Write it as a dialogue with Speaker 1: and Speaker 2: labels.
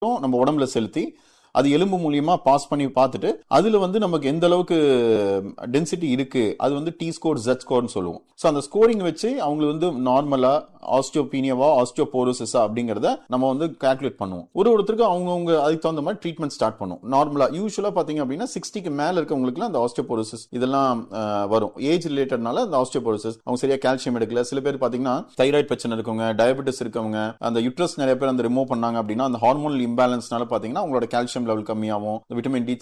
Speaker 1: நம்ம உடம்புல செலுத்தி அது எலும்பு மூலியமா பாஸ் பண்ணி பார்த்துட்டு அதுல வந்து நமக்கு எந்த அளவுக்கு டென்சிட்டி இருக்கு அது வந்து டி ஸ்கோர் ஜெட் ஸ்கோர்னு சொல்லுவோம் ஸோ அந்த ஸ்கோரிங் வச்சு அவங்க வந்து நார்மலா ஆஸ்டியோபீனியாவா ஆஸ்டியோபோரோசிஸா அப்படிங்கறத நம்ம வந்து கால்குலேட் பண்ணுவோம் ஒரு ஒருத்தருக்கு அவங்கவுங்க அதுக்கு தகுந்த மாதிரி ட்ரீட்மெண்ட் ஸ்டார்ட் பண்ணுவோம் நார்மலா யூஸ்வலா பாத்தீங்க அப்படின்னா சிக்ஸ்டிக்கு மேல இருக்கவங்களுக்கு அந்த ஆஸ்டியோபோரோசிஸ் இதெல்லாம் அஹ், வரும் ஏஜ் ரிலேட்டட்னால அந்த ஆஸ்டியோபோரோசிஸ் அவங்க சரியா கால்சியம் எடுக்கல சில பேர் பாத்தீங்கன்னா தைராய்டு பிரச்சனை இருக்கவங்க டயபெட்டிஸ் இருக்கவங்க அந்த யுட்ரஸ் நிறைய பேர் அந்த ரிமூவ் பண்ணாங்க அப்படின்னா அந்த ஹார்மோனல் இம்பேலன்ஸ்னால பாத்தீங்கன்னா அவங்களோட கால்சியம் லெவல் கம்மியாகும் விட்டமின் டி